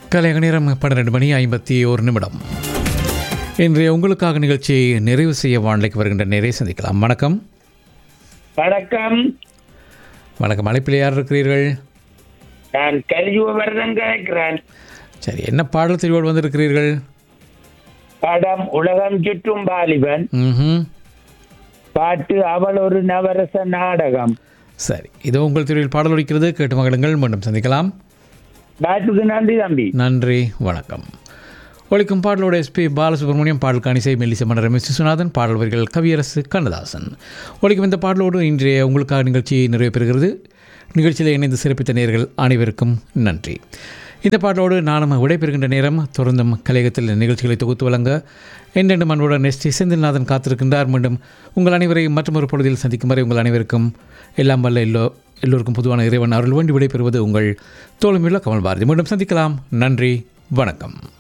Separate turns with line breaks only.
கலையக நேரம் பன்னிரெண்டு மணி ஐம்பத்தி ஒரு நிமிடம் இன்றைய உங்களுக்காக நிகழ்ச்சியை நிறைவு செய்ய வானிலைக்கு வருகின்ற நேரை சந்திக்கலாம் வணக்கம்
வணக்கம்
வணக்கம் அழைப்பில் யார் இருக்கிறீர்கள்
நான் கலியுகவர்தன் கேட்கிறேன்
சரி என்ன பாடல் தெரிவோடு வந்திருக்கிறீர்கள்
படம் உலகம் சுற்றும் வாலிபன்
ம்
பாட்டு அவள் ஒரு நவரச நாடகம்
சரி இதோ உங்கள் தெரிவில் பாடல் ஒலிக்கிறது கேட்டு மகளுங்கள் மீண்டும் சந்திக்கலாம்
பாட்டுக்கு நன்றி தம்பி
நன்றி வணக்கம் ஒழிக்கும் பாடலோட எஸ்பி பாலசுப்ரமணியம் பாடல் காணிசை மெல்லிசை மன்னர் எம் எஸ் விஸ்வநாதன் பாடல் வரிகள் கவியரசு கண்ணதாசன் ஒழிக்கும் இந்த பாடலோடு இன்றைய உங்களுக்காக நிகழ்ச்சி நிறைவு பெறுகிறது நிகழ்ச்சியில் இணைந்து சிறப்பித்த நேர்கள் அனைவருக்கும் நன்றி இந்த பாடலோடு நானும் விடைபெறுகின்ற நேரம் தொடர்ந்தும் கலையகத்தில் நிகழ்ச்சிகளை தொகுத்து வழங்க என்றென்று மண்புடன் எஸ் டி செந்தில்நாதன் காத்திருக்கின்றார் மீண்டும் உங்கள் அனைவரையும் மற்றொரு பொழுதில் சந்திக்கும் வரை உங்கள் அனைவருக்கும் எல்லாம் வல்ல எல்லோ எல்லோருக்கும் பொதுவான இறைவன் அருள் வேண்டி விடைபெறுவது உங்கள் தோழமையுள்ள கமல் பாரதி மீண்டும் சந்திக்கலாம் நன்றி வணக்கம்